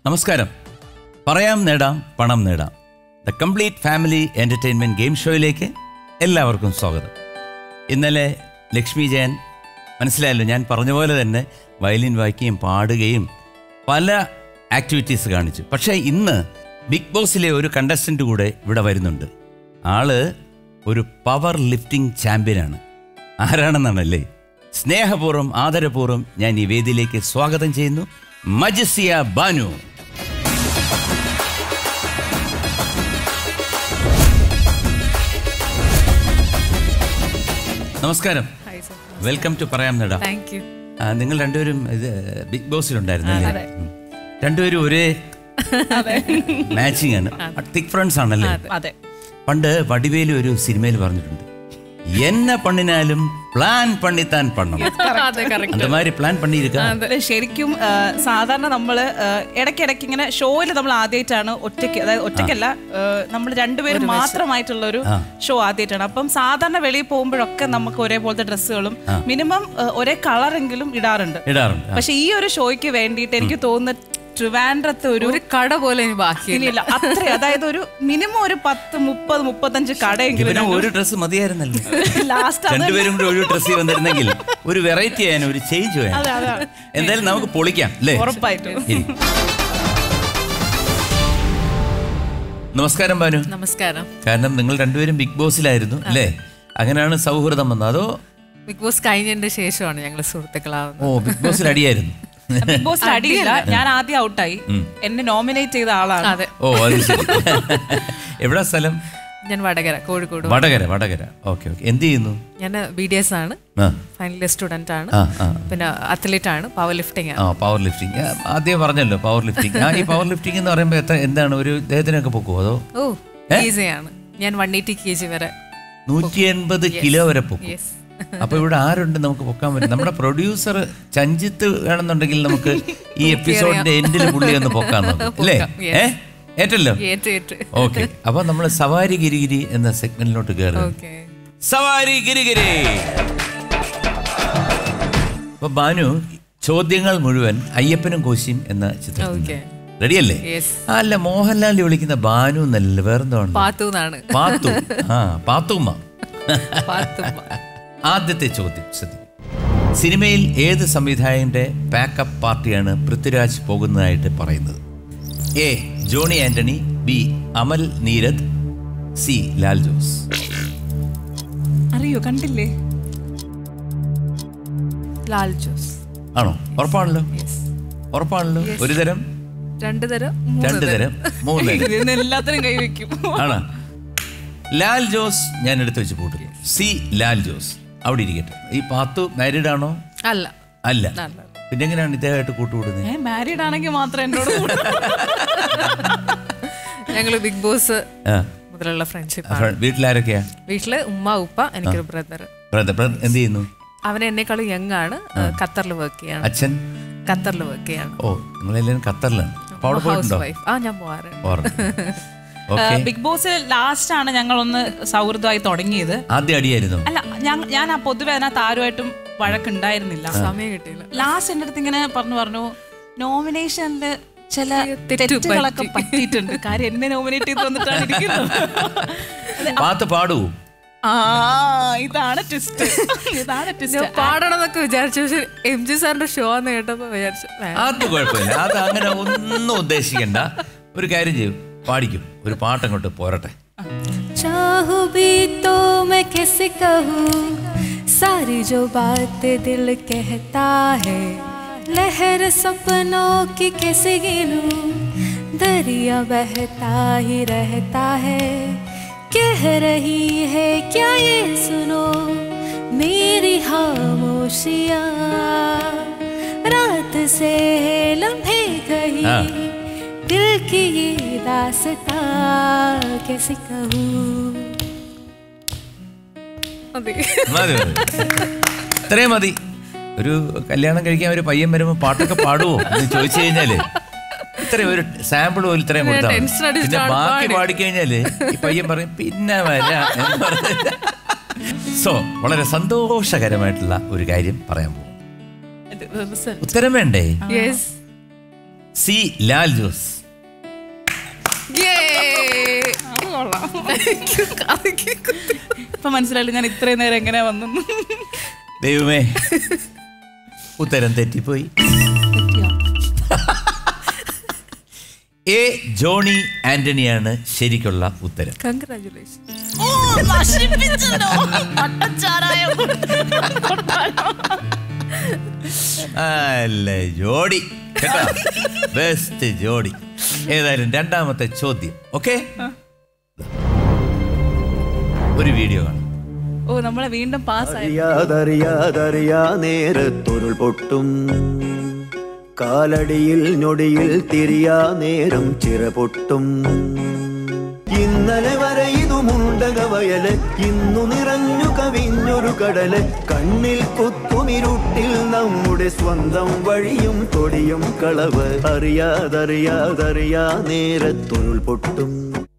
നമസ്കാരം പറയാം നേടാം പണം നേടാം the complete family entertainment game ഷോയിലേക്ക് എല്ലാവർക്കും സ്വാഗതം ഇന്നലെ ലക്ഷ്മി ജയൻ മനസ്സിലായല്ലോ ഞാൻ പറഞ്ഞ പോലെ തന്നെ വയലിൻ വായിക്കുകയും പാടുകയും പല ആക്ടിവിറ്റീസ് കാണിച്ചു പക്ഷേ ഇന്ന് ബിഗ് ബോസിലെ ഒരു കണ്ടസ്റ്റൻ്റ് കൂടെ ഇവിടെ വരുന്നുണ്ട് ആള് ഒരു പവർ ലിഫ്റ്റിംഗ് ചാമ്പ്യനാണ് ആരാണെന്നാണല്ലേ സ്നേഹപൂർവ്വം ആദരപൂർവ്വം ഞാൻ ഈ വേദിയിലേക്ക് സ്വാഗതം ചെയ്യുന്നു മജസിയ ബാനു നമസ്കാരം ഹായ് സർ വെൽക്കം ടു പറയാം നേടാ താങ്ക് യു ആ, നിങ്ങൾ രണ്ടുപേരും ഇത് ബിഗ് ബോസിലുണ്ടായിരുന്നു അല്ലേ ഉം. രണ്ടുപേരും ഒരേ മാച്ചിങ് ആണ് തിക് ഫ്രണ്ട്സ് ആണല്ലേ അതെ പണ്ട് വടിവേലു ഒരു സിനിമയിൽ പറഞ്ഞിട്ടുണ്ട് എന്നെ പണിനാലും പ്ലാൻ പണിത്താൻ പണം അതെ കറക്റ്റ് அந்த மாதிரி പ്ലാൻ பண்ணியிருக்கா അതെ, ശരിക്കും ആ, സാധാരണ നമ്മള് ആ, ഇടയ്ക്കിടയ്ക്ക് ഇങ്ങനെ ഷോയിൽ നമ്മൾ ആദ്യമായിട്ടാണ് ഒറ്റയ്ക്ക് അതായത് ഒറ്റയ്ക്കല്ല നമ്മൾ രണ്ടുപേരും മാത്രമായിട്ടുള്ള ഒരു ഷോ ആദ്യമായിട്ടാണ് അപ്പം സാധാരണ വെളിയിൽ പോകുമ്പോഴൊക്കെ നമുക്ക് ഒരേപോലത്തെ ഡ്രസ്സുകളും മിനിമം ഒരേ കളറെങ്കിലും ഇടാറുണ്ട് ഇടാറുണ്ട് പക്ഷെ ഈ ഒരു ഷോയ്ക്ക് വേണ്ടിയിട്ട് എനിക്ക് തോന്നുന്നു ട്രിവാൻഡ്രത്ത് ഒരു ഒരു കട പോലെ ഇനി ബാക്കി ഇല്ല അത്ര അതായത് ഒരു മിനിമം ഒരു പത്ത് മുപ്പത് മുപ്പത്തഞ്ച് കടയെങ്കിലും ഇവനും ഒരു ഡ്രസ്സ് മതിയായിരുന്നല്ലോ ലാസ്റ്റ് അത് രണ്ടുപേരും കൂടെ ഒരു ഡ്രസ്സിൽ വന്നിരുന്നെങ്കിൽ ഒരു വെറൈറ്റി ആയാലും ഒരു ചേഞ്ച് അതെ, വേണം അതെ. എന്തായാലും നമുക്ക് പൊളിക്കാം അല്ലേ ഉറപ്പായിട്ടും ഇരി. നമസ്കാരം ബാനു നമസ്കാരം കാരണം നിങ്ങൾ രണ്ടുപേരും ബിഗ് ബോസിലായിരുന്നു അല്ലേ അങ്ങനെയാണ് സൗഹൃദം വന്നത് അതോ ബിഗ് ബോസ് കഴിഞ്ഞതിന്റെ ശേഷമാണ് ഞങ്ങൾ സുഹൃത്തുക്കളാവുന്നത് ഓ ബിഗ് ബോസിൽ അടിയായിരുന്നു ബിഗ് ബോസിൽ അടിയില്ല ഞാൻ ആദ്യം ഔട്ടായി എന്നെ നോമിനേറ്റ് ചെയ്ത ആളാണ് അതെ ഓ അത് ശരി എവിടാ സ്ഥലം ഞാൻ വടകര കോഴിക്കോട് വടകര വടകര ഓക്കെ ഓക്കെ എന്ത് ചെയ്യുന്നു ഞാൻ ബി ഡി എസ് ആണ് ആ ഫൈനൽ സ്റ്റുഡന്റ് ആണ് ആ ആ പിന്നെ അത്ലറ്റ് ആണ് പവർ ലിഫ്റ്റിംഗ് ആ ആണ് പവർ ലിഫ്റ്റിംഗ് ആദ്യം പറഞ്ഞല്ലോ പവർ ലിഫ്റ്റിംഗ് ആ ഈ പവർ ലിഫ്റ്റിംഗ് എന്ന് പറയുമ്പോൾ എത്ര എന്താണ് ഒരു ദേഹത്തിനൊക്കെ പൊക്കുമോ അതോ ഓ ഈസി ആണ് ഞാൻ വൺ എയ്റ്റി കെ ജി വരെ നൂറ്റി എൺപത് കിലോ വരെ പൊക്കും യെസ് അപ്പൊ ഇവിടെ ആരുണ്ട് നമുക്ക് പൊക്കാൻ പറ്റും നമ്മുടെ പ്രൊഡ്യൂസർ ചഞ്ചിത്ത് വേണമെന്നുണ്ടെങ്കിൽ നമുക്ക് ഈ എപ്പിസോഡിന്റെ എൻഡിൽ പുള്ളി ഒന്ന് പൊക്കാൻ നോക്കും അല്ലേ പൊക്കാം, yes. ഏ ഏറ്റല്ലോ ഏറ്റ് ഏറ്റ് ഓക്കെ അപ്പൊ നമ്മൾ സവാരി ഗിരിഗിരി എന്ന സെഗ്മെന്റിലോട്ട് കയറും ഓക്കെ സവാരി ഗിരിഗിരി അപ്പൊ ബാനു ചോദ്യങ്ങൾ മുഴുവൻ അയ്യപ്പനും കോശിയും എന്ന ചിത്രത്തിൽ ഓക്കെ റെഡിയല്ലേ യെസ് ആ, അല്ല മോഹൻലാൽ വിളിക്കുന്ന ബാനു എന്നല്ല വേറെന്താണ് പാത്തു എന്നാണ് പാത്തു ആ പാത്തുമ്മ പാത്തുമ്മ ആദ്യത്തെ ചോദ്യം ശ്രദ്ധിക്കും സിനിമയിൽ ഏത് സംവിധായകന്റെ ബാക്കപ്പ് പാർട്ടിയാണ് പൃഥ്വിരാജ് പോകുന്നതായിട്ട് പറയുന്നത് A Johny Antony B Amal Neerad C Lal Jose അറിയോ കണ്ടില്ലേ ലാൽ ജോസ് ആണോ ഉറപ്പാണല്ലോ യെസ് ഉറപ്പാണല്ലോ ഒരു തരം രണ്ടു തരം രണ്ട് തരം മൂന്ന് തരം ഇതിന് എല്ലാത്തിനും കൈവയ്ക്കും ആണോ ലാൽ ജോസ് ഞാൻ എടുത്തു വെച്ച് പൂട്ടും സി ലാൽ ജോസ് അവിടെ ഇരിക്കട്ടെ ഈ പാത്തു മാരീഡ് ആണോ അല്ല അല്ല അല്ല പിന്നെ എങ്ങനെയാണ് ഇദ്ദേഹമായിട്ട് കൂട്ടുകൂടുന്നത് ഏ മാരീഡ് ആണെങ്കിൽ മാത്രം എന്നോട് കൂടെ. ഞങ്ങള് ബിഗ് ബോസ് ആ മുതലുള്ള ഫ്രണ്ട്ഷിപ്പ് അപ്പൊ വീട്ടിലാരൊക്കെയാ വീട്ടില് ഉമ്മ ഉപ്പ എനിക്കൊരു ബ്രദർ ബ്രദർ ബ്രദർ എന്ത് ചെയ്യുന്നു അവൻ എന്നെക്കാളും യങ് ആണ് ഖത്തറിൽ വർക്ക് ചെയ്യാണ് അച്ഛൻ ഖത്തറിൽ വർക്ക് ചെയ്യാണ് ഓ നിങ്ങളെല്ലാവരും ഖത്തറിലാണ് അപ്പൊ അവിടെ ഹൗസ് പോയിട്ടുണ്ടോ വൈഫ് ആ ഞാൻ പോവാറുണ്ട് ഓർമ്മ ആ, ഓക്കെ ബിഗ് ബോസ് ലാസ്റ്റ് ആണ് ഞങ്ങൾ ഒന്ന് സൗഹൃദമായി തുടങ്ങിയത് ആദ്യം അടിയായിരുന്നു അല്ല ഞാൻ ഞാൻ ആ പൊതുവെ അതിനകത്ത് ആരുമായിട്ടും വഴക്കുണ്ടായിരുന്നില്ല സമയം കിട്ടിയില്ല ലാസ്റ്റ് എൻ്റെ അടുത്ത് ഇങ്ങനെ പറഞ്ഞു പറഞ്ഞു നോമിനേഷനില് ചില തെറ്റ് തെറ്റുകളൊക്കെ പറ്റിയിട്ടുണ്ട് കാര്യം എന്നെ നോമിനേറ്റ് ചെയ്ത് വന്നിട്ടാണ് ഇരിക്കുന്നത് പാത്ത് പാടുവോ ആ ഇതാണ് ട്വിസ്റ്റ് ഇതാണ് ട്വിസ്റ്റ് ഞാൻ പാടണം എന്നൊക്കെ വിചാരിച്ചു പക്ഷെ എം ജി സാറിന്റെ ഷോ എന്ന് കേട്ടപ്പോ വിചാരിച്ചു "വേണ്ട." അത് കുഴപ്പമില്ല അത് അങ്ങനെ ഒന്നും ഉദ്ദേശിക്കണ്ട ഒരു കാര്യം ചെയ്യും പാടിക്കും ഒരു പാട്ടങ്ങോട്ട് പോരട്ടെ चाहूं भी तो मैं कैसे कहूँ सारी जो बात दिल कहता है लहर सपनों की कैसे गिनूं दरिया बहता ही रहता है कह रही है क्या ये सुनो मेरी खामोशियाँ रात से है लम्हे कहीं हाँ। दिल की ये दासता कैसे कहूँ മതി. മതി മതി ഇത്രയും മതി ഒരു കല്യാണം കഴിക്കാൻ ഒരു പയ്യൻ വരുമ്പോൾ പാട്ടൊക്കെ പാടുവോ എന്ന് ചോദിച്ചു കഴിഞ്ഞാല് ഇത്രയും ഒരു സാമ്പിൾ പോലും ഇത്രയും ഞാൻ കൊടുത്താൽ tension അടിച്ചിട്ട് പിന്നെ ആണ് ബാക്കി പാടി. പാടിക്കഴിഞ്ഞാല് ഈ പയ്യൻ പറയും പിന്നെ വരാം എന്ന് പറഞ്ഞ് സോ വളരെ സന്തോഷകരമായിട്ടുള്ള ഒരു കാര്യം പറയാൻ പോകും ഉത്തരം വേണ്ടേ Yes. സി ലാൽ ജോസ് ഇപ്പൊ മനസ്സിലായില്ല ഞാൻ ഇത്രയും നേരം എങ്ങനെ വന്നു ദൈവമേ ഉത്തരം തെറ്റിപ്പോയി എ ജോണി ആന്റണിയാണ് ശരിക്കുള്ള ഉത്തരം കൺഗ്രാചുലേഷൻ അല്ല ജോഡി കേട്ടോ ബെസ്റ്റ് ജോഡി ഏതായാലും രണ്ടാമത്തെ ചോദ്യം ഓക്കെ ഒരു വീഡിയോ കാണാം ഓ നമ്മളെ വീണ്ടും പാസ്സായി അറിയാതറിയാതറിയാ നേരത്തൊരുൾ പൊട്ടും കാലടിയിൽ ഞൊടിയിൽ തിരിയാ നേരം ചിറ പൊട്ടും ഇന്നലെ വരെ ഇതു മുണ്ടക വയല് ഇന്നു നിറഞ്ഞു കവിഞ്ഞൊരു കടല് കണ്ണിൽ കുത്തുമിരുട്ടിൽ നമ്മുടെ സ്വന്തം വഴിയും തൊടിയും കളവ് അറിയാതറിയാതറിയാ നേരത്തൊരുൾ പൊട്ടും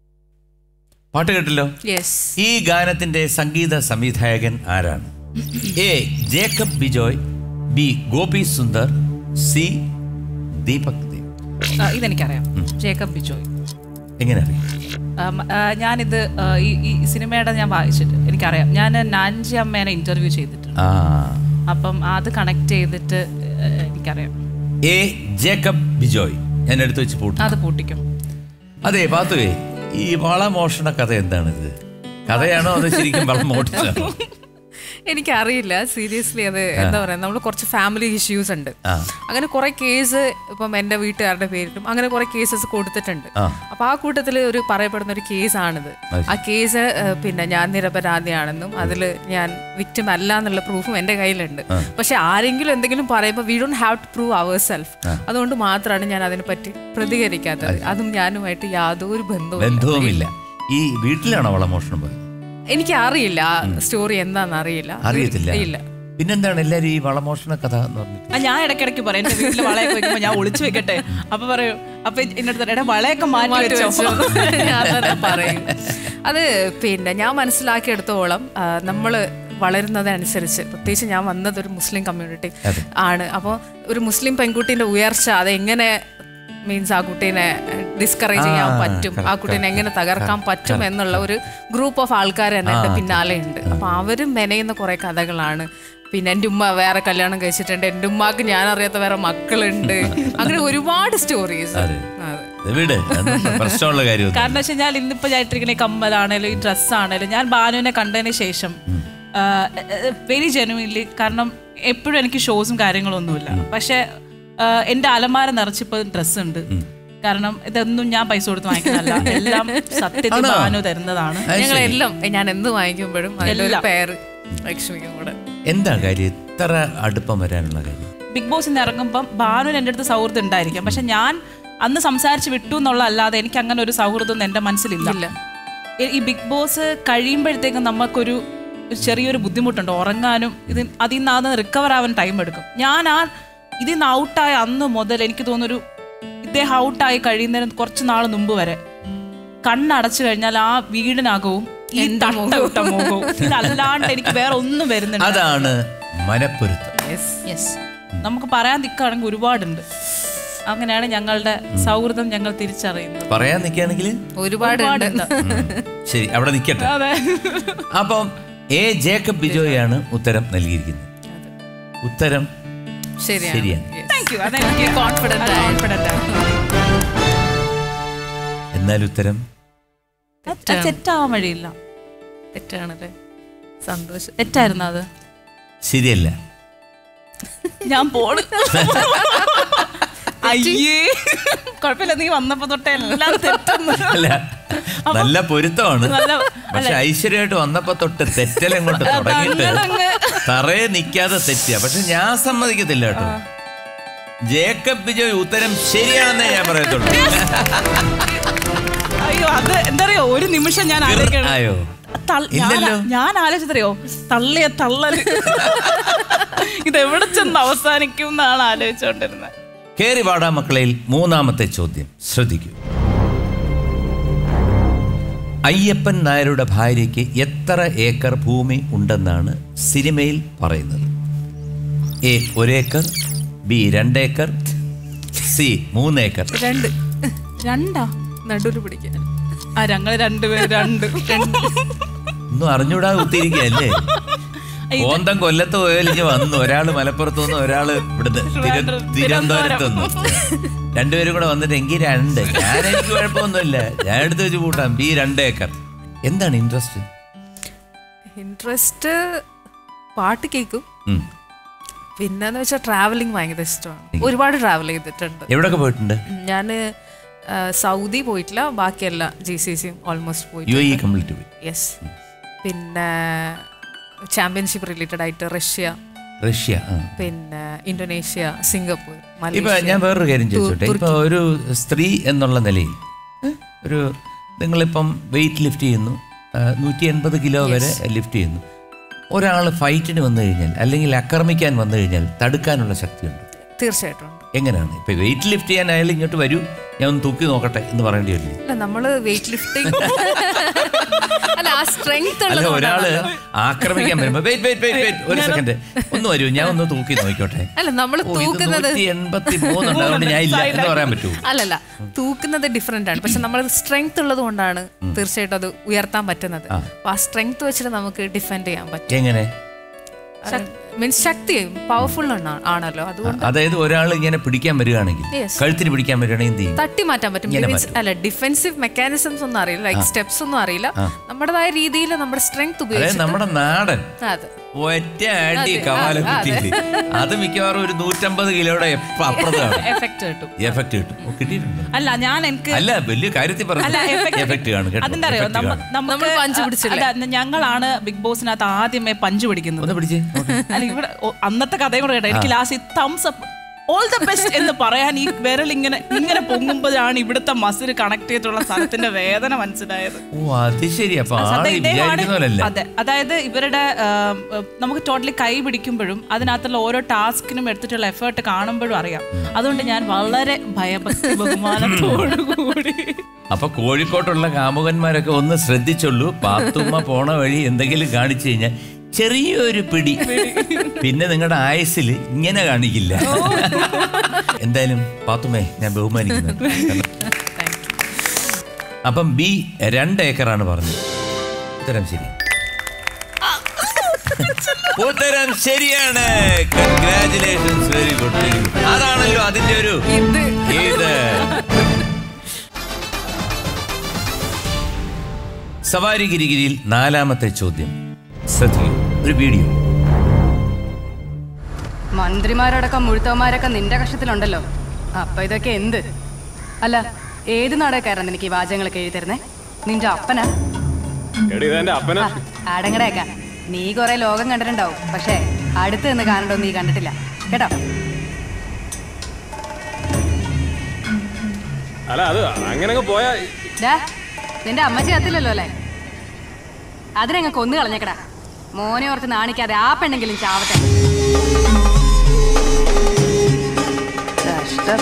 പാട്ട് കേട്ടല്ലോ യെസ് ഈ ഗാനത്തിന്റെ സംഗീത സംവിധായകൻ ആരാണ് A Jacob Bejoy B Gopi Sundar C Deepak Dev ആ, ഇതെനിക്കറിയാം ജേക്കബ് ബിജോയ് എങ്ങനെ അറിയാം ആം, ആ, ഞാനിത് ആ, ഈ ഈ സിനിമയുടെ ഞാൻ വായിച്ചിട്ട് എനിക്കറിയാം ഞാൻ നാൻജി അമ്മേനെ ഇന്റർവ്യൂ ചെയ്തിട്ടുണ്ട് ആ അപ്പം അത് കണക്ട് ചെയ്തിട്ട് ആ, എനിക്കറിയാം എ ജേക്കബ് ബിജോയ് ഞാൻ എടുത്തു വെച്ച് പൂട്ടും അത് പൂട്ടിക്കും അതെ പാത്തുവേ ഈ വളമോഷണ കഥ എന്താണിത് കഥയാണോ അത് ശരിക്കും വളം മോഷിച്ചാണോ എനിക്കറിയില്ല സീരിയസ്ലി അത് എന്താ പറയാ നമ്മൾ കുറച്ച് ഫാമിലി ഇഷ്യൂസ് ഉണ്ട് ആ. അങ്ങനെ കുറെ കേസ് ഇപ്പം എന്റെ വീട്ടുകാരുടെ പേരിലും അങ്ങനെ കുറെ കേസസ് കൊടുത്തിട്ടുണ്ട് ആ. അപ്പൊ ആ കൂട്ടത്തിൽ ഒരു പറയപ്പെടുന്ന ഒരു കേസാണിത് അത് ആ കേസ് ഏഹ്, പിന്നെ ഞാൻ നിരപരാധിയാണെന്നും അതിൽ ഞാൻ വിക്ടിം അല്ല എന്നുള്ള പ്രൂഫും എന്റെ കയ്യിലുണ്ട് പക്ഷെ ആരെങ്കിലും എന്തെങ്കിലും പറയുമ്പോൾ we don't have to prove our self അതുകൊണ്ട് മാത്രമാണ് ഞാൻ അതിനെ പറ്റി പ്രതികരിക്കാത്തത് അതും ഞാനുമായിട്ട് യാതൊരു ബന്ധവും ബന്ധവുമില്ല ഈ വീട്ടിലാണോ വളമോഷണം പോയത് എനിക്ക് അറിയില്ല ആ സ്റ്റോറി എന്താണെന്ന് അറിയില്ല അറിയത്തില്ല ഇല്ല പിന്നെന്താണ് എല്ലാരും ഈ വളമോഷണ കഥ എന്ന് പറഞ്ഞിട്ട് ആ, ഞാൻ ഇടയ്ക്കിടയ്ക്ക് പറയും എന്റെ വീട്ടിൽ വളയൊക്കെ വെക്കുമ്പോ ഞാൻ ഒളിച്ചു വെക്കട്ടെ അപ്പൊ പറയും അപ്പൊ എന്റെ അടുത്ത് എടാ വളയൊക്കെ മാറ്റി മാറ്റി വെച്ചോ വെച്ചോ. ഞാൻ തന്നെ പറയും അത് പിന്നെ ഞാൻ മനസ്സിലാക്കിയെടുത്തോളം ആ, നമ്മള് വളരുന്നതനുസരിച്ച് പ്രത്യേകിച്ച് ഞാൻ വന്നത് ഒരു മുസ്ലിം കമ്മ്യൂണിറ്റി ആണ് അപ്പോൾ ഒരു മുസ്ലിം പെൺകുട്ടീൻ്റെ ഉയർച്ച അതെങ്ങനെ മീൻസ് ആ കുട്ടീനെ ഡിസ്കറേജ് ചെയ്യാൻ ആ, പറ്റും ആ correct, കുട്ടീനെ എങ്ങനെ തകർക്കാൻ പറ്റും എന്നുള്ള ഒരു ഗ്രൂപ്പ് ഓഫ് ആൾക്കാർ തന്നെ എൻ്റെ പിന്നാലെ ഉണ്ട് അപ്പൊ അവരും മെനയുന്ന കുറെ കഥകളാണ് പിന്നെ എൻ്റെ ഉമ്മ വേറെ കല്യാണം കഴിച്ചിട്ടുണ്ട് എൻ്റെ ഉമ്മാക്ക് ഞാൻ അറിയാത്ത വേറെ മക്കളുണ്ട് അങ്ങനെ ഒരുപാട് സ്റ്റോറീസ് അതെ. അതെ ഇത് വിട് അതൊന്നും പ്രശ്നമുള്ള കാര്യം കാരണം വെച്ചാൽ ഞാൻ ഇന്നിപ്പോ ഞായിട്ടിരിക്കുന്ന ഈ കമ്മലാണേലും ഈ ഡ്രസ്സാണേലും ഞാൻ ബാനുവിനെ കണ്ടതിന് ശേഷം വെരി ജെനുവിൻലി കാരണം എപ്പോഴും എനിക്ക് ഷോസും കാര്യങ്ങളും ഒന്നുമില്ല പക്ഷെ ആ, എന്റെ അലമാര നിറച്ചിപ്പോ ഡ്രസ്സ് ഉണ്ട് കാരണം ഇതൊന്നും ഞാൻ പൈസ കൊടുത്ത് വാങ്ങിക്കുന്നതല്ല എല്ലാം സത്യത്തിൽ ബാനു തരുന്നതാണ് ഞങ്ങളെല്ലാം ഞാൻ എന്ത് വാങ്ങിക്കുമ്പോഴും അതിലൊരു പേര് ലക്ഷ്മിക്കും കൂടെ എന്താ കാര്യം ഇത്ര അടുപ്പം വരാനുള്ള കാര്യം ബിഗ് ബോസിൽ നിന്ന് ഇറങ്ങുമ്പം ബാനുവിന് എൻ്റെ അടുത്ത് സൗഹൃദം ഉണ്ടായിരിക്കാം പക്ഷെ ഞാൻ അന്ന് സംസാരിച്ച് വിട്ടു എന്നുള്ള അല്ലാതെ എനിക്ക് അങ്ങനെ ഒരു സൗഹൃദം ഒന്നും എൻ്റെ മനസ്സിലില്ല ഈ- ഈ ബിഗ് ബോസ് കഴിയുമ്പോഴത്തേക്കും നമുക്കൊരു ഒരു ചെറിയൊരു ബുദ്ധിമുട്ടുണ്ട് ഉറങ്ങാനും ഇത് അതിൽ നിന്ന് റിക്കവർ ആവാൻ ടൈം എടുക്കും ഞാൻ ആ ഇതിൽ നിന്ന് ഔട്ടായ അന്ന് മുതൽ എനിക്ക് തോന്നുന്നൊരു ഇദ്ദേഹം ഔട്ടായി കഴിയുന്നതിന് കുറച്ച് നാൾ മുമ്പ് വരെ കണ്ണടച്ചു കഴിഞ്ഞാൽ ആ വീടിനകവും ഈ തട്ട വിട്ട മുഖവും ഇതല്ലാണ്ട് എനിക്ക് വേറെ ഒന്നും വരുന്നുണ്ട് അതാണ് മനപ്പൊരുത്തം യെസ് നമുക്ക് പറയാൻ നിൽക്കുകയാണെങ്കിൽ ഒരുപാടുണ്ട് അങ്ങനെയാണ് ഞങ്ങളുടെ സൗഹൃദം ഞങ്ങൾ തിരിച്ചറിയുന്നത് പറയാൻ നിൽക്കുകയാണെങ്കിൽ ഒരുപാട് ഒരുപാടുണ്ട് ശരി അവിടെ നിൽക്കട്ടെ അതെ അപ്പം എ ജേക്കബ് ബിജോയാണ് ഉത്തരം നൽകിയിരിക്കുന്നത് ഉത്തരം ശരിയാണ് ശരിയാണ് Yes. താങ്ക് യു അതെനിക്ക് Confident ആയി. കോൺഫിഡന്റ് ആണ് എന്നാൽ ഉത്തരം അത് തെറ്റാവാൻ വഴിയില്ല തെറ്റാണല്ലേ സന്തോഷം തെറ്റായിരുന്നു അത് ശരിയല്ല ഞാൻ പോണ് അയ്യേ കുഴപ്പമില്ല നീ വന്നപ്പോ തൊട്ടേ എല്ലാം തെറ്റുന്നു അല്ല നല്ല പൊരുത്തമാണ് നല്ല- പക്ഷെ ഐശ്വര്യമായിട്ട് വന്നപ്പോ തൊട്ട് തെറ്റലങ്ങോട്ട് തുടങ്ങിയിട്ട് അങ്ങ് തറയെ നിൽക്കാതെ തെറ്റുക പക്ഷെ ഞാൻ സമ്മതിക്കത്തില്ല കേട്ടോ ജേക്കബ് ബിജോയ് ഉത്തരം ശരിയാണെന്നേ ഞാൻ പറയത്തുള്ളൂ അയ്യോ അത് എന്താ പറയാ ഒരു നിമിഷം ഞാൻ ആലോചിക്കണം ആയോ തൾ- ഞാൻ- ഇല്ലല്ലോ. ഞാൻ ആലോചിച്ചറിയോ തള്ളിയ തള്ളല് ഇത് എവിടെ ചെന്ന് അവസാനിക്കും എന്നാണ് ആലോചിച്ചുകൊണ്ടിരുന്നത് കേറി വാടാ മക്കളയിൽ മൂന്നാമത്തെ ചോദ്യം ശ്രദ്ധിക്കൂ അയ്യപ്പൻ നായരുടെ ഭാര്യയ്ക്ക് എത്ര ഏക്കർ ഭൂമി ഉണ്ടെന്നാണ് സിനിമയിൽ പറയുന്നത് എ ഒരേക്കർ ബി രണ്ടേക്കർ സി മൂന്ന് ഏക്കർ രണ്ട് രണ്ടാ നടുവിൽ പിടിക്കാൻ ആ ഞങ്ങൾ രണ്ടുപേരും രണ്ട് ഒന്നും അറിഞ്ഞൂടാ കുത്തിയിരിക്കല്ലേ ഓന്തം കൊല്ലത്ത് പോയാൽ ഇനി വന്നു ഒരാള് മലപ്പുറത്ത് നിന്ന് ഒരാള് ഇവിടുന്ന് തിരു- തിരുവനന്തപുരത്ത് നിന്ന് രണ്ടുപേരും കൂടെ വന്നിട്ട് എങ്കിൽ രണ്ട് ഞാൻ എനിക്ക് കുഴപ്പമൊന്നുമില്ല ഞാൻ എടുത്ത് വെച്ച് കൂട്ടാം ബി രണ്ട് ഏക്കർ എന്താണ് ഇൻട്രസ്റ്റ് ഇൻട്രസ്റ്റ് പാട്ട് കേൾക്കും പിന്നെന്ന് വെച്ചാൽ ട്രാവലിംഗ് ഭയങ്കര ഇഷ്ടമാണ് ഒരുപാട് ട്രാവൽ ചെയ്തിട്ടുണ്ട് എവിടൊക്കെ പോയിട്ടുണ്ട് ഞാൻ സൗദി പോയിട്ടില്ല ബാക്കിയെല്ലാം ജി സി സിയും ഓൾമോസ്റ്റ് പോയി യു എ കംപ്ലീറ്റ് പോയി യെസ് പിന്നെ ചാമ്പ്യൻഷിപ്പ് റിലേറ്റഡ് ആയിട്ട് റഷ്യ റഷ്യ ആ. പിന്നെ ഇന്തോനേഷ്യ സിംഗപ്പൂർ ഇപ്പൊ മലേഷ്യ ഞാൻ വേറൊരു കാര്യം ചോദിച്ചോട്ടെ ഇപ്പൊ ഒരു സ്ത്രീ എന്നുള്ള നിലയിൽ ഒരു നിങ്ങളിപ്പം വെയിറ്റ് ലിഫ്റ്റ് ചെയ്യുന്നു നൂറ്റി എൺപത് കിലോ വരെ ലിഫ്റ്റ് ചെയ്യുന്നു ഒരാൾ ഫൈറ്റിന് വന്നു കഴിഞ്ഞാൽ അല്ലെങ്കിൽ ആക്രമിക്കാൻ വന്നു കഴിഞ്ഞാൽ തടുക്കാനുള്ള ശക്തിയുണ്ട് തീർച്ചയായിട്ടും ഉണ്ട് എങ്ങനെയാണ് ഇപ്പൊ വെയിറ്റ് ലിഫ്റ്റ് ചെയ്യാൻ അയാൾ ഇങ്ങോട്ട് വരൂ ഞാൻ ഒന്ന് തൂക്കി നോക്കട്ടെ എന്ന് പറയേണ്ടി വരില്ലേ അല്ല നമ്മള് വെയിറ്റ് ലിഫ്റ്റിംഗ് അല്ല ആ സ്ട്രെങ്ത് അല്ല ഉള്ളത് ഒരാള് കൊണ്ടാണല്ലോ. ആക്രമിക്കാൻ വരുമ്പോ വെയിറ്റ് വെയിറ്റ് വെയിറ്റ് വെയിറ്റ് ഒരു സെക്കൻഡ് ഒന്ന് വരൂ ഞാൻ ഒന്ന് തൂക്കി നോക്കിക്കോട്ടെ അല്ല നമ്മൾ ഓ, ഇത് തൂക്കുന്നത് നൂറ്റി എൺപത്തി മൂന്നുണ്ട് അതുകൊണ്ട് ഞാൻ ഇല്ല എന്ന് പറയാൻ പറ്റുമോ അല്ലല്ല തൂക്കുന്നത് ഡിഫറെന്റ് ആണ് പക്ഷെ നമ്മൾ സ്ട്രെങ്ത് ഉള്ളത് കൊണ്ടാണ് തീർച്ചയായിട്ടും അത് ഉയർത്താൻ പറ്റുന്നത് അപ്പൊ ആ സ്ട്രെങ്ത് വെച്ചിട്ട് നമുക്ക് ഡിഫെൻഡ് ചെയ്യാൻ പറ്റും എങ്ങനെ മീൻസ് ശക്തി പവർഫുൾ ആണല്ലോ അതുകൊണ്ട് അതായത് ഒരാൾ ഇങ്ങനെ പിടിക്കാൻ വരികയാണെങ്കിൽ Yes. കഴുത്തിന് പിടിക്കാൻ വരികയാണെങ്കിൽ എന്ത് ചെയ്യും തട്ടി മാറ്റാൻ പറ്റും ഇങ്ങനെ Means- അല്ല ഡിഫെൻസീവ് മെക്കാനിസംസ് ഒന്നും അറിയില്ല ലൈക്ക് സ്റ്റെപ്സ് ഒന്നും അറിയില്ല നമ്മുടേതായ രീതിയിൽ നമ്മുടെ സ്ട്രെങ്ത് അതായത് ഉപയോഗിച്ച് നമ്മുടെ നാടൻ അതെ ഒറ്റ അടി കവാല കുത്തിയില്ലേ അത് മിക്കവാറും ഒരു നൂറ്റമ്പത് കിലോയുടെ എപ്പ അപ്പുറത്താണ് എഫക്റ്റ് കിട്ടും എഫക്ട് കിട്ടും ഓ, കിട്ടിയിട്ടുണ്ട് അല്ല ഞാൻ എനിക്ക് അല്ല വലിയ കാര്യത്തിൽ പറഞ്ഞു അല്ല എഫക്ട് കാണും കേട്ടോ അതിന്റെ അറിയോ effect കാണും. നമ്മൾ പഞ്ച് പിടിച്ചില്ലേ? അല്ല ഞങ്ങളാണ് ബിഗ് ബോസിനകത്ത് ആദ്യമേ പഞ്ച് പിടിക്കുന്നത് ഒന്ന് പിടിച്ചേ നോക്ക്. അല്ല ഇവിടെ ഓ, അന്നത്തെ കഥയും കൂടെ കേട്ടോ എനിക്ക് last thumbs up all the best എന്ന് പറയാൻ ഈ വിരൽ ഇങ്ങനെ ഇങ്ങനെ പൊങ്ങുമ്പോഴാണ് ഇവിടുത്തെ മസിൽ കണക്ട് ചെയ്തിട്ടുള്ള സ്ഥലത്തിന്റെ വേദന മനസ്സിലായത് ഓ അത് ശരി അപ്പൊ ആ സത്യം ഇദ്ദേഹമാണ് വിചാരിക്കുന്ന പോലല്ല അതെ അതായത് ഇവരുടെ ആം, ഏഹ്, നമുക്ക് ടോട്ടലി കൈ പിടിക്കുമ്പോഴും അതിനകത്തുള്ള ഓരോ ടാസ്കിനും എടുത്തിട്ടുള്ള എഫേർട്ട് കാണുമ്പോഴും അറിയാം അതുകൊണ്ട് ഞാൻ വളരെ ഭയഭക്തി ബഹുമാനത്തോടു കൂടി അപ്പൊ കോഴിക്കോട്ടുള്ള കാമുകന്മാരൊക്കെ ഒന്ന് ശ്രദ്ധിച്ചുള്ളൂ പാത്തുമ്മ പോണ വഴി എന്തെങ്കിലും കാണിച്ചു കഴിഞ്ഞാൽ ചെറിയൊരു പിടി പിന്നെ നിങ്ങളുടെ ആയുസിൽ ഇങ്ങനെ കാണിക്കില്ല എന്തായാലും പാത്തുമ്മേ ഞാൻ ബഹുമാനിക്കുന്നുണ്ട് അപ്പം ബി രണ്ട് ഏക്കറാണ് പറഞ്ഞത് ഉത്തരം ശരി ഉത്തരം ശരിയാണ് congratulations very good very good അതാണല്ലോ അതിന്റെ ഒരു ഇത് ഇത് സവാരി ഗിരിഗിരിയിൽ നാലാമത്തെ ചോദ്യം ശ്രദ്ധിക്കൂ ഒരു വീഡിയോ മന്ത്രിമാരടക്കം മുഴുത്തവന്മാരൊക്കെ നിന്റെ കഷ്ടത്തിലുണ്ടല്ലോ അപ്പൊ ഇതൊക്കെ എന്ത് അല്ല ഏത് നാടകക്കാരാണ് നിനക്ക് ഈ വാചകങ്ങളൊക്കെ എഴുതി തരുന്നേ നിന്റെ അപ്പനാ എടി ഇതെന്റെ അപ്പനാ ആടങ്ങടേക്ക നീ കുറെ ലോകം കണ്ടിട്ടുണ്ടാവും പക്ഷേ അടുത്ത് നിന്ന് കാണണ്ടോ നീ കണ്ടിട്ടില്ല കേട്ടോ അല്ല അത് അങ്ങനെ പോയാ ഡാ നിന്റെ അമ്മച്ചി കത്തില്ലല്ലോ അല്ലേ അതിനങ്ങ് കൊന്നു കളഞ്ഞേക്കടാ മോനെ ഓർത്ത് നാണിക്കാതെ ആ പെണ്ണെങ്കിലും ചാവട്ടെ കഷ്ടം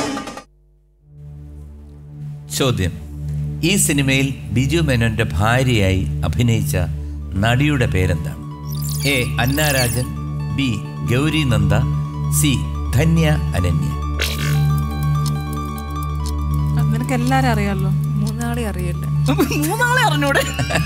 ചോദ്യം ഈ സിനിമയിൽ ബിജു മേനോന്റെ ഭാര്യയായി അഭിനയിച്ച നടിയുടെ പേരെന്താണ് A Anna Rajan B Gauri Nanda C Dhanya Ananya നിനക്ക് എല്ലാരും അറിയാലോ മൂന്നാളെ അറിയില്ല മൂന്നാളെ അറിഞ്ഞൂടെ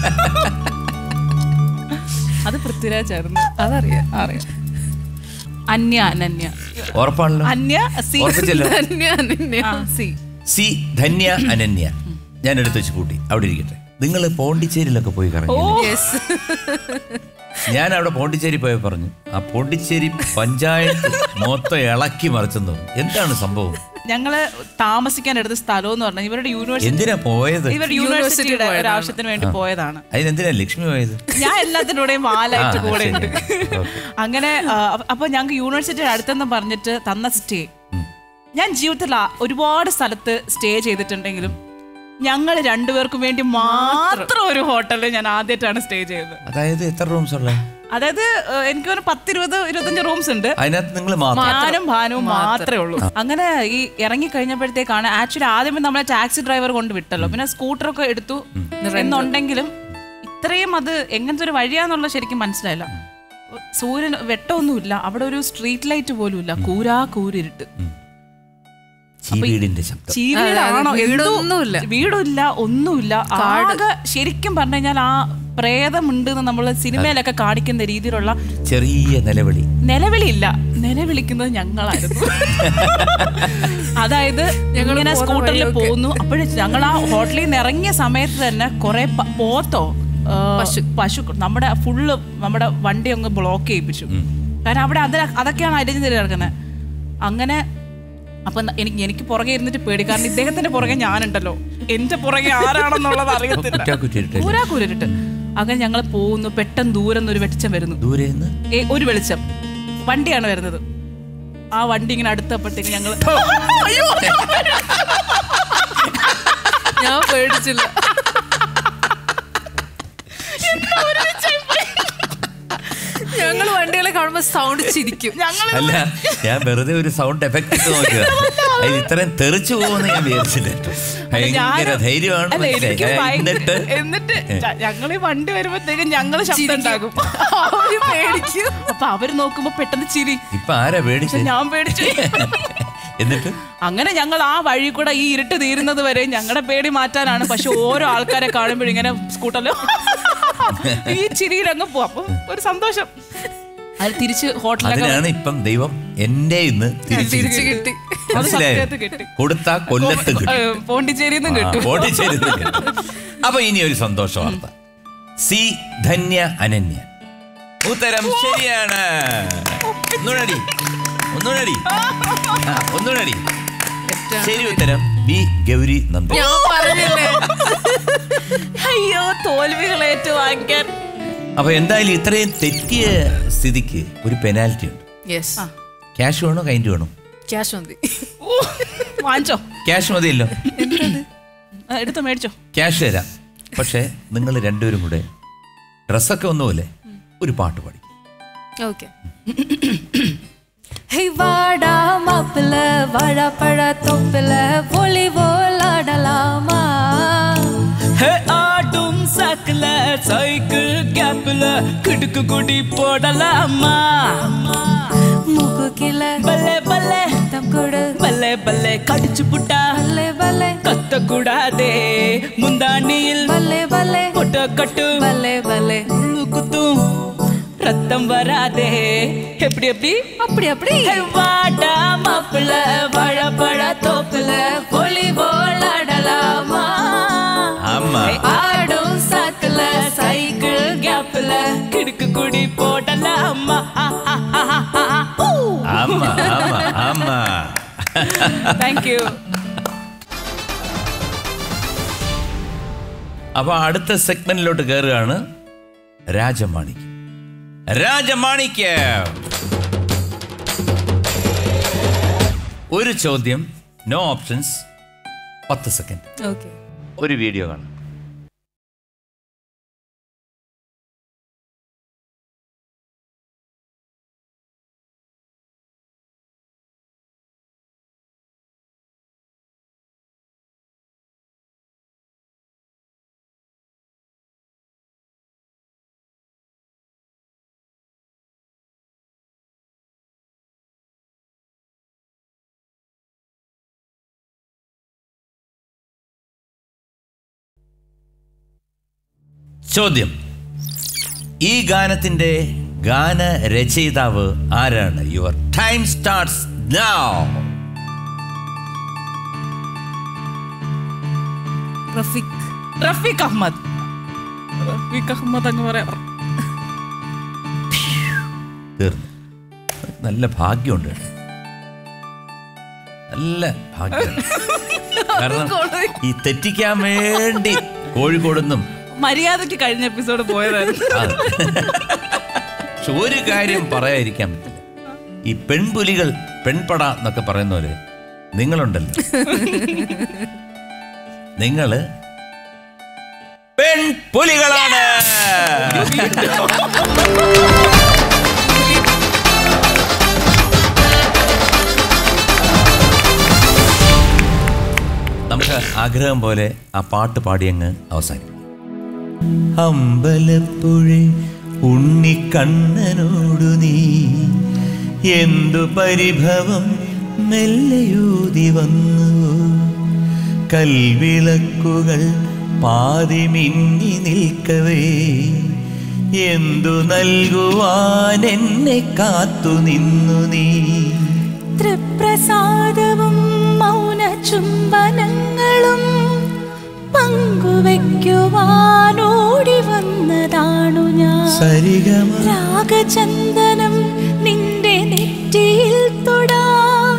അത് പൃഥ്വിരാജായിരുന്നു അതറിയാം അറിയാം അന്യ അനന്യ ഉറപ്പാണല്ലോ അന്യ സി ഉറപ്പിച്ചല്ലോ ആ, സി സി ധന്യ അനന്യ ഞാൻ എടുത്തു വെച്ച് കൂട്ടി അവിടെ ഇരിക്കട്ടെ നിങ്ങൾ പോണ്ടിച്ചേരിയിലൊക്കെ പോയി കറങ്ങി യെസ് ഞാൻ അവിടെ പോണ്ടിച്ചേരി പോയി പറഞ്ഞു ആ പോണ്ടിച്ചേരി പഞ്ചായത്ത് മൊത്തം ഇളക്കി മറിച്ചെന്ന് പറഞ്ഞു എന്താണ് സംഭവം ഞങ്ങള് താമസിക്കാൻ എടുത്ത സ്ഥലം എന്ന് പറഞ്ഞാൽ ഇവരുടെ യൂണിവേഴ്സിറ്റി എന്തിനാ പോയത് ഇവരുടെ യൂണിവേഴ്സിറ്റിയുടെ ഒരു ആവശ്യത്തിന് വേണ്ടി പോയതാണ് അതിനെന്തിനാ ലക്ഷ്മി പോയത് ഞാൻ എല്ലാത്തിനൂടെയും വാലായിട്ട് ആ, കൂടെ ശരി. ഉണ്ട് ഓക്കേ. അങ്ങനെ ആ, അപ്പൊ ഞങ്ങൾക്ക് യൂണിവേഴ്സിറ്റിയുടെ അടുത്തെന്ന് പറഞ്ഞിട്ട് തന്ന സ്റ്റേ ഞാൻ ജീവിതത്തിൽ ആ- ഒരുപാട് സ്ഥലത്ത് സ്റ്റേ ചെയ്തിട്ടുണ്ടെങ്കിലും ഞങ്ങൾ രണ്ടുപേർക്കും വേണ്ടി മാത്രം ഒരു ഹോട്ടലിൽ ഞാൻ ആദ്യമായിട്ടാണ് സ്റ്റേ ചെയ്തത് അതായത് എത്ര റൂംസ് ഉള്ള അതായത് ഏഹ്, എനിക്ക് ഒരു പത്തിരുപത് ഇരുപത്തഞ്ച് റൂംസ് ഉണ്ട് അതിനകത്ത് നിങ്ങൾ മാത്രം ഞാനും ഭാനുവും മാത്രമേ ഉള്ളൂ അങ്ങനെ ഈ ഇറങ്ങി കഴിഞ്ഞപ്പോഴത്തേക്കാണ് ആക്ച്വലി ആദ്യമേ നമ്മളെ ടാക്സി ഡ്രൈവർ കൊണ്ട് വിട്ടല്ലോ പിന്നെ സ്കൂട്ടറൊക്കെ എടുത്തു എന്നുണ്ടെങ്കിലും ഇത്രയും അത് എങ്ങനത്തെ ഒരു വഴിയാന്നുള്ള ശരിക്കും മനസ്സിലായില്ല സൂര്യൻ വെട്ടമൊന്നുമില്ല അവിടെ ഒരു സ്ട്രീറ്റ് ലൈറ്റ് പോലും ഇല്ല കൂരാ കൂരിരുട്ട് ചീവീടിന്റെ ശബ്ദം ചീവീടാണോ അതെ, അതെ, എന്തോ- വീടൊന്നുമില്ല. വീടില്ല ഒന്നുമില്ല ആകെ ശരിക്കും പറഞ്ഞു കഴിഞ്ഞാൽ ആ പ്രേതമുണ്ട് എന്ന് നമ്മൾ സിനിമയിലൊക്കെ കാണിക്കുന്ന രീതിയിലുള്ള ചെറിയ നിലവിളി നിലവിളിയില്ല നിലവിളിക്കുന്നത് ഞങ്ങളായിരുന്നു അതായത് ഞങ്ങൾ ഇങ്ങനെ സ്കൂട്ടറിൽ പോകുന്നു അപ്പോഴും ഞങ്ങൾ ആ ഹോട്ടലിൽ നിന്ന് ഇറങ്ങിയ സമയത്ത് തന്നെ കുറെ പ- പോത്തോ ആ, പശു നമ്മുടെ ഫുള്ള് നമ്മുടെ വണ്ടി അങ്ങ് ബ്ലോക്ക് ചെയ്യിപ്പിച്ചു കാരണം അവിടെ അത് അതൊക്കെയാണ് അരിഞ്ഞു കിടക്കുന്നത് അങ്ങനെ അപ്പൊ ന- എനിക്ക് എനിക്ക് പുറകെ ഇരുന്നിട്ട് പേടി കാരണം ഇദ്ദേഹത്തിന്റെ പുറകെ ഞാനുണ്ടല്ലോ എന്റെ പുറകെ ആരാണെന്നുള്ളത് അറിയത്തില്ല കുറ്റാക്കുറ്റിയിട്ട് കൂരാ കൂരിട്ട് അങ്ങനെ ഞങ്ങൾ പോകുന്നു പെട്ടെന്ന് ദൂരം നിന്ന് ഒരു വെളിച്ചം വരുന്നു ദൂരെ നിന്ന് ഏ, ഒരു വെളിച്ചം വണ്ടിയാണ് വരുന്നത് ആ വണ്ടി ഇങ്ങനെ അടുത്തപ്പോഴത്തേക്ക് ഞങ്ങള് അയ്യോ ഞാൻ പേടിച്ചില്ല ഞങ്ങൾ വണ്ടികളെ കാണുമ്പോ സൗണ്ട് ചിരിക്കും ഞങ്ങൾ അല്ല ഞാൻ വെറുതെ ഒരു സൗണ്ട് എഫക്റ്റ് ഇട്ട് നോക്കിയത് അതിൽ ഇത്രയും തെറിച്ചു പോകുമെന്ന് ഞാൻ വിചാരിച്ചില്ല ഭയങ്കര ധൈര്യമാണ് അല്ല എനിക്ക് മനസ്സിലായി. ഭയങ്കര- എന്നിട്ട് എന്നിട്ട് ഞങ്ങൾ ഈ വണ്ടി വരുമ്പോഴത്തേക്കും ഞങ്ങള് ശബ്ദം ഉണ്ടാകും അവര് പേടിക്കും അപ്പൊ അവര് നോക്കുമ്പോ പെട്ടെന്ന് ചിരി ഇപ്പൊ ആരാ പേടിച്ച് പക്ഷെ ഞാൻ പേടിച്ചു എന്നിട്ട് അങ്ങനെ ഞങ്ങൾ ആ വഴി കൂടെ ഈ ഇരുട്ട് തീരുന്നത് വരെ ഞങ്ങളുടെ പേടി മാറ്റാനാണ് പക്ഷെ ഓരോ ആൾക്കാരെ കാണുമ്പോഴും ഇങ്ങനെ സ്കൂട്ടറിലോ ഈ ചിരിയിലങ്ങ് പോവാം അപ്പൊ ഒരു സന്തോഷം അത് തിരിച്ച് ഹോട്ടലൊക്കെ അതിനാണ് ഇപ്പം ദൈവം എന്റെ ഇന്ന് തിരിച്ചു തിരിച്ചു കിട്ടി മനസ്സിലായോ സത്യത്തിൽ കിട്ടി. കൊടുത്ത കൊല്ലത്ത് കിട്ടും പോണ്ടിച്ചേരിയിൽ നിന്നും കിട്ടും പോണ്ടിച്ചേരി അപ്പൊ ഇനി ഒരു സന്തോഷ വാർത്ത സി ധന്യ അനന്യ ഉത്തരം ശരിയാണ് ഒന്നുകൂടി ഒന്നുകൂടി ആ, ഒന്നുകൂടി ശരി ഉത്തരം ബി ഗൗരി നന്ദൻ ഞാൻ പറഞ്ഞില്ലേ അയ്യോ തോൽവികൾ ഏറ്റുവാങ്ങിക്കാൻ അപ്പൊ എന്തായാലും ഇത്രയും തെറ്റിയ സ്ഥിതിക്ക് ഒരു പെനാൽറ്റി ഉണ്ട് യെസ് ക്യാഷ് വേണോ കൈൻഡ് വേണോ ക്യാഷ് മതി ഊ, വാങ്ങിച്ചോ ക്യാഷ് മതിയല്ലോ ആ, എടുത്തോ മേടിച്ചോ ക്യാഷ് തരാം പക്ഷേ നിങ്ങൾ രണ്ടുപേരും കൂടെ ഡ്രസ്സൊക്കെ ഒന്നുമില്ലേ ഒരു പാട്ട് പാടി ഓക്കെ ஹே வாடா மாப்பிள்ள வாழப்பழ தொப்பில வாலிபால் ஆடலாமா ஆடும் சாக்குல சைக்கிள் கேப்ல கிடுக்கு குடி போடலாமா மூக்கு கீழ பல்லே பல்லே தம் கொடு பல்லே பல்லே கடிச்சு புட்டா பல்லே பல்லே கத்த கூடாதே முந்தானியில் பல்லே பல்லே பொட்ட கட்டு பல்லே பல்லே முள்ளு குத்தும் ரத்தம் வராதே எப்படி எப்படி அப்படி அப்படி ஹே, வாடா மாப்பிள்ள வாழப்பழ தொப்பில வாலிபால் ஆடலாமா ஆமா ஆடும் சாக்குல சைக்கிள் கேப்ல கிடுக்கு குடி போடலாமா ஆமா ஆமா ஆமா தேங்க்யூ അപ്പൊ അടുത്ത സെഗ്മെന്റിലോട്ട് കയറുകയാണ് രാജമാണിക്യം രാജമാണിക്യം ഒരു ചോദ്യം നോ ഓപ്ഷൻസ് പത്ത് സെക്കൻഡ് ഓക്കെ ഒരു വീഡിയോ കാണാം ചോദ്യം ഈ ഗാനത്തിന്റെ ഗാന രചയിതാവ് ആരാണ് your time starts now Rafeeq Rafeeq Ahamed Rafeeq Ahamed അങ്ങ് പറയാം തീർന്നു നല്ല ഭാഗ്യമുണ്ട് കേട്ടോ. നല്ല ഭാഗ്യം കാരണം ഈ തെറ്റിക്കാൻ വേണ്ടി കോഴിക്കോടുന്നും മര്യാദക്ക് കഴിഞ്ഞ എപ്പിസോഡ് പോയതായിരുന്നു ആ. പക്ഷെ ഒരു കാര്യം പറയാതിരിക്കാൻ പറ്റില്ല ഈ പെൺപുലികൾ പെൺപട എന്നൊക്കെ പറയുന്ന പോലെ നിങ്ങളുണ്ടല്ലോ നിങ്ങള് പെൺപുലികളാണ് നമുക്ക് ആഗ്രഹം പോലെ ആ പാട്ട് പാടിയങ്ങ് അവസാനിക്കും അമ്പലപ്പുഴ ഉണ്ണിക്കണ്ണനോടു നീ എന്തു പരിഭവം മെല്ലയൂതി വന്നു കൽവിളക്കുകൾ പാതി മിന്നി നിൽക്കവേ എന്തു നൽകുവാൻ എന്നെ കാത്തു നിന്നു നീ തൃപ്രസാദവും മൗന ചുംബനങ്ങളും പങ്കുവയ്ക്കുവാനോടി വന്നതാണു ഞാൻ സരിഗമ രാഗചന്ദനം നിന്റെ നെറ്റിയിൽ തൊടാൻ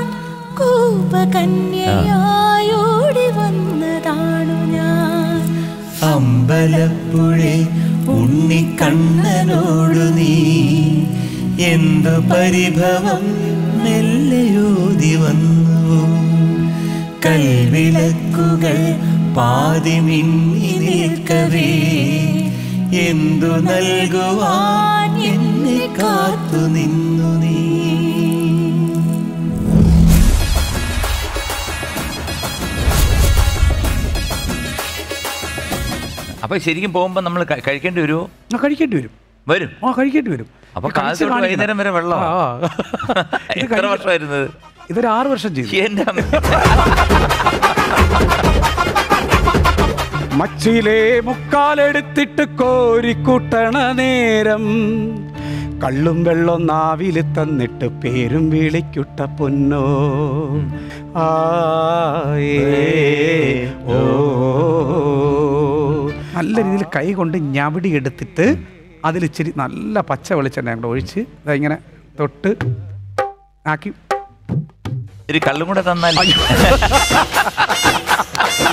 കൂപകന്യയായോടി വന്നതാണു ഞാൻ അമ്പലപ്പുഴെ ഉണ്ണിക്കണ്ണനോടു നീ എന്തു പരിഭവം മെല്ലയോതി വന്നു കൽവിളക്കുകൾ പാതി മിന്നി നിൽക്കവേ എന്തു നൽകുവാൻ എന്നെ കാത്തു നിന്നു നീ അപ്പൊ ശരിക്കും പോകുമ്പോ നമ്മൾ കഴിക്കേണ്ടി വരുമോ ആ കഴിക്കേണ്ടി വരും വരും ആ കഴിക്കേണ്ടി വരും അപ്പൊ ഇത് കഴിച്ച് കാലത്ത് തൊട്ട് കാണിക്കണം. വൈകുന്നേരം വരെ വെള്ളം ആ, ആ. ഇത് എത്ര കഴിക്കണം. വർഷമായിരുന്നത് ഇതൊരു ആറ് വർഷം ചെയ്തു എന്റെ അമ്മ. മച്ചിലെ മുക്കാലെടുത്തിട്ട് കോരിക്കൂട്ടണ നേരം കള്ളും വെള്ളം നാവിൽ തന്നിട്ട് പേരും വിളിക്കുട്ട പൊന്നോ ആ ഏ, ഓ നല്ല രീതിയിൽ കൈ കൊണ്ട് ഞവിടി എടുത്തിട്ട് അതിൽ ഇച്ചിരി നല്ല പച്ച വെളിച്ചെണ്ണ അങ്ങോട്ട് ഒഴിച്ച് ഇങ്ങനെ തൊട്ട് ആക്കി ഒരു കള്ളും കൂടെ തന്നാൽ